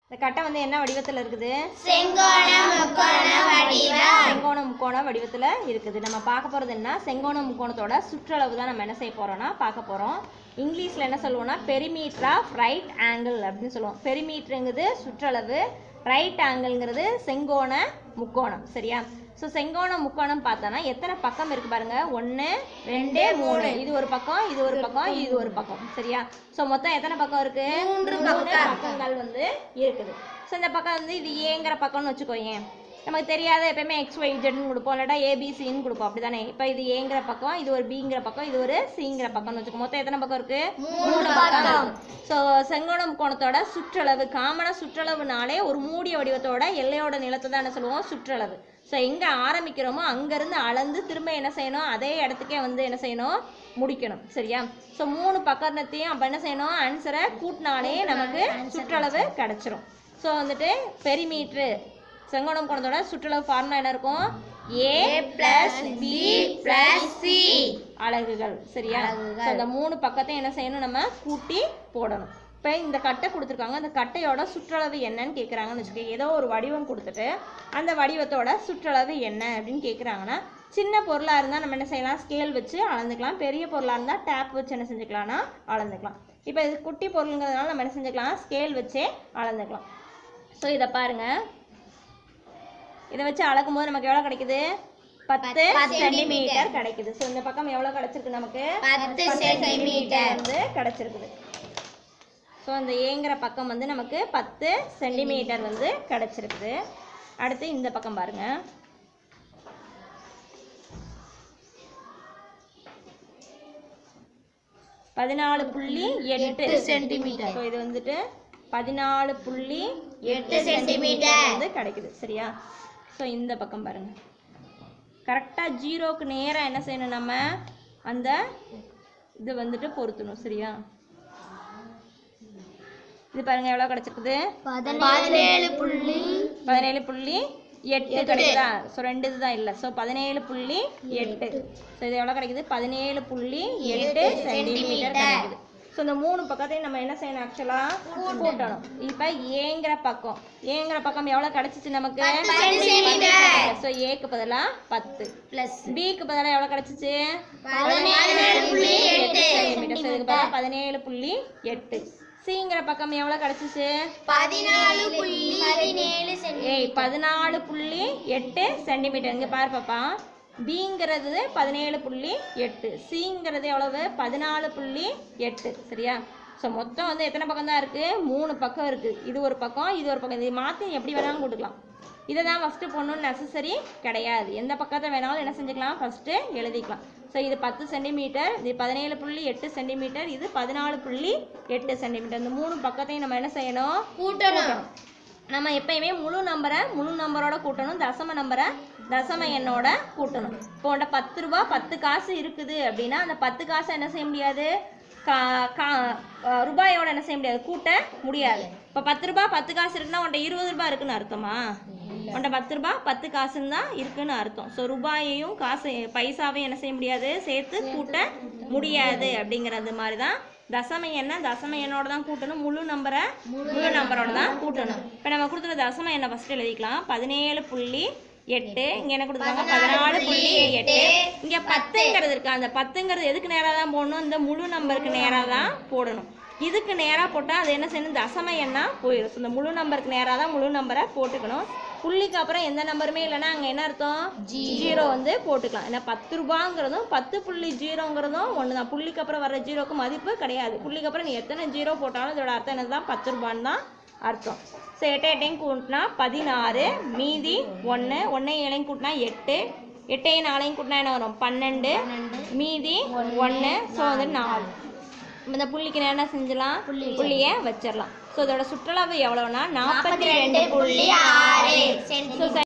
இந்த கட்டை வந்து என்ன வடிவத்தில் இருக்குது செங்கோண முக்கோண வடிவம் செங்கோண முக்கோண வடிவத்தில் இருக்குது நம்ம பார்க்க போகிறது என்ன செங்கோண முக்கோணத்தோட சுற்றளவு தான் நம்ம என்ன செய்ய போகிறோம்னா பார்க்க போகிறோம் இங்கிலீஷில் என்ன சொல்லுவோம்னா பெரிமீட்டர் ஆஃப் ரைட் ஆங்கிள் அப்படின்னு சொல்லுவோம் பெரிமீட்டருங்கிறது சுற்றளவு ரைட் ஆங்கிள்ங்கிறது செங்கோண முக்கோணம் சரியா ஸோ செங்கோண முக்கோணம் பார்த்தோன்னா எத்தனை பக்கம் இருக்கு பாருங்க ஒன்று ரெண்டு மூணு இது ஒரு பக்கம் இது ஒரு பக்கம் இது ஒரு பக்கம் சரியா ஸோ மொத்தம் எத்தனை பக்கம் இருக்கு மூணு பக்கங்கள் வந்து இருக்குது ஸோ இந்த பக்கம் வந்து இது ஏங்கிற பக்கம்னு வச்சுக்கோயேன் நமக்கு தெரியாத எப்பயுமே எக்ஸ் ஒய் ஜெட்னு கொடுப்போம் இல்லாட்டா ஏபிசின்னு கொடுப்போம் அப்படிதானே இப்போ இது ஏங்கிற பக்கம் இது ஒரு பிங்கிற பக்கம் இது ஒரு சிங்கிற பக்கம்னு வச்சுக்கோ மொத்தம் எத்தனை பக்கம் இருக்கு மூணு பக்கம் ஸோ செங்கோண முக்கோணத்தோட சுற்றளவு காமனா சுற்றளவுனாலே ஒரு மூடிய வடிவத்தோட எல்லையோட நிலத்தை தான் என்ன சொல்லுவோம் சுற்றளவு ஸோ எங்கே ஆரம்பிக்கிறோமோ அங்கேருந்து அளந்து திரும்ப என்ன செய்யணும் அதே இடத்துக்கே வந்து என்ன செய்யணும் முடிக்கணும் சரியா ஸோ மூணு பக்கத்தையும் அப்போ என்ன செய்யணும் ஆன்சரை கூட்டினாலே நமக்கு சுற்றளவு கிடச்சிரும் ஸோ வந்துட்டு பெரிமீட்ரு செங்கோணம் கோணத்தோட சுற்றளவு ஃபார்முலா என்ன இருக்கும் A plus B plus C அலகுகள் சரியா So, இந்த மூணு பக்கத்தையும் என்ன செய்யணும் நம்ம கூட்டி போடணும் இப்போ இந்த கட்டை கொடுத்துருக்காங்க அந்த கட்டையோட சுற்றளவு என்னன்னு கேட்குறாங்கன்னு வச்சுக்கோங்க ஏதோ ஒரு வடிவம் கொடுத்துட்டு அந்த வடிவத்தோட சுற்றளவு என்ன அப்படின்னு கேட்குறாங்கன்னா சின்ன பொருளாக இருந்தால் நம்ம என்ன செய்யலாம் ஸ்கேல் வச்சு அளந்துக்கலாம் பெரிய பொருளாக இருந்தால் டேப் வச்சு என்ன செஞ்சுக்கலாம்னா அளந்துக்கலாம் இப்போ இது குட்டி பொருளுங்கிறதுனால நம்ம என்ன செஞ்சுக்கலாம் ஸ்கேல் வச்சே அளந்துக்கலாம் ஸோ இதை பாருங்கள் இதை வச்சு அளக்கும் போது நமக்கு எவ்வளோ கிடைக்குது பத்து சென்டிமீட்டர் கிடைக்குது ஸோ இந்த பக்கம் எவ்வளோ கிடைச்சிருக்கு நமக்கு பத்து சென்டிமீட்டர் வந்து கிடைச்சிருக்குது ஸோ அந்த ஏங்கிற பக்கம் வந்து நமக்கு பத்து சென்டிமீட்டர் வந்து கிடைச்சிருக்குது அடுத்து இந்த பக்கம் பாருங்க பதினாலு புள்ளி எட்டு சென்டிமீட்டர் ஸோ இது வந்துட்டு பதினாலு புள்ளி எட்டு சென்டிமீட்டர் வந்து கிடைக்குது சரியா ஸோ இந்த பக்கம் பாருங்க கரெக்டாக ஜீரோக்கு நேராக என்ன செய்யணும் நம்ம அந்த இது வந்துட்டு பொருத்தணும் சரியா இது பாருங்க எவ்வளோ கிடைச்சிருக்குது பதினேழு புள்ளி பதினேழு புள்ளி எட்டு கிடைக்குதா ஸோ ரெண்டு இதுதான் இல்லை ஸோ பதினேழு புள்ளி எட்டு ஸோ இது எவ்வளோ கிடைக்குது பதினேழு புள்ளி எட்டு சென்டிமீட்டர் கிடைக்குது ஸோ இந்த மூணு பக்கத்தையும் நம்ம என்ன செய்யணும் ஆக்சுவலாக கூட்டணும் இப்போ ஏங்கிற பக்கம் ஏங்கிற பக்கம் எவ்வளோ கிடைச்சிச்சு நமக்கு ஸோ ஏக்கு பதிலாக பத்து பிளஸ் பிக்கு பதிலாக எவ்வளோ கிடைச்சிச்சு பதினேழு புள்ளி எட்டு சென்டிமீட்டர் ஸோ இதுக்கு பதிலாக பதினேழு புள்ளி எட்டு சிங்கிற பக்கம் எவ்வளோ கிடைச்சிச்சு பதினாலு புள்ளி பதினேழு ஏய் பதினாலு புள்ளி எட்டு சென்டிமீட்டர் இங்கே பாரு பாப்பா பிங்கிறது பதினேழு புள்ளி எட்டு சிங்கிறது எவ்வளவு பதினாலு புள்ளி எட்டு சரியா ஸோ மொத்தம் வந்து எத்தனை பக்கம் தான் இருக்குது மூணு பக்கம் இருக்குது இது ஒரு பக்கம் இது ஒரு பக்கம் இது மாற்றி எப்படி வேணாலும் கொடுக்கலாம் இதை தான் ஃபஸ்ட்டு போடணும்னு நெசசரி கிடையாது எந்த பக்கத்தை வேணாலும் என்ன செஞ்சுக்கலாம் ஃபஸ்ட்டு எழுதிக்கலாம் ஸோ இது பத்து சென்டிமீட்டர் இது பதினேழு புள்ளி எட்டு சென்டிமீட்டர் இது பதினாலு புள்ளி எட்டு சென்டிமீட்டர் இந்த மூணு பக்கத்தையும் நம்ம என்ன செய்யணும் கூட்டணும் நம்ம எப்பயுமே முழு நம்பரை முழு நம்பரோட கூட்டணும் தசம நம்பரை தசம எண்ணோட கூட்டணும் இப்போ உன்ட்ட பத்து ரூபா பத்து காசு இருக்குது அப்படின்னா அந்த பத்து காசை என்ன செய்ய முடியாது கா கா அஹ் ரூபாயோட என்ன செய்ய முடியாது கூட்ட முடியாது இப்போ பத்து ரூபா பத்து காசு இருக்குன்னா உன்ட்ட இருபது ரூபாய் இருக்குன்னு அர்த்தமா உன்ட்ட பத்து ரூபா பத்து காசுன்னு தான் இருக்குன்னு அர்த்தம் ஸோ ரூபாயையும் காசு பைசாவையும் என்ன செய்ய முடியாது சேர்த்து கூட்ட முடியாது அப்படிங்கிறது மாதிரி தான் தசம எண்ணை தசம எண்ணோட தான் கூட்டணும் முழு நம்பரை முழு நம்பரோட தான் கூட்டணும் இப்போ நம்ம கொடுத்துற தசம எண்ணை ஃபஸ்ட்டு எழுதிக்கலாம் பதினேழு புள்ளி எட்டு இங்கே என்ன கொடுத்துருக்காங்க பதினாலு புள்ளி எட்டு இங்கே பத்துங்கிறது இருக்கு அந்த பத்துங்கிறது எதுக்கு நேராக தான் போடணும் இந்த முழு நம்பருக்கு நேராக தான் போடணும் இதுக்கு நேராக போட்டால் அது என்ன செய்யணும் தசம எண்ணா போயிடும் So, இந்த முழு நம்பருக்கு நேராக தான் முழு நம்பரை போட்டுக்கணும் புள்ளிக்கு அப்புறம் எந்த நம்பருமே இல்லைன்னா அங்கே என்ன அர்த்தம் ஜீரோ வந்து போட்டுக்கலாம் ஏன்னா பத்து ரூபாங்கிறதும் பத்து புள்ளி ஜீரோங்கிறதும் ஒன்று தான் புள்ளிக்கு அப்புறம் வர ஜீரோக்கு மதிப்பு கிடையாது புள்ளிக்கு அப்புறம் நீ எத்தனை ஜீரோ போட்டாலும் இதோட அர்த்தம் என்னது தான் பத்து ரூபான்னு தான் அர்த்தம் ஸோ எட்டு எட்டையும் கூட்டினா பதினாறு மீதி ஒன்று ஒன்றையும் ஏழையும் கூட்டினா எட்டு எட்டையும் நாளையும் கூட்டினா என்ன வரும் பன்னெண்டு மீதி ஒன்று ஸோ வந்து நாலு இந்த புள்ளிக்கு நேரம் என்ன செஞ்சலாம் புள்ளியை வச்சிடலாம் ஸோ இதோட சுற்றளவு எவ்வளோனா நாற்பத்தி ரெண்டு புள்ளி ஆறு ஸோ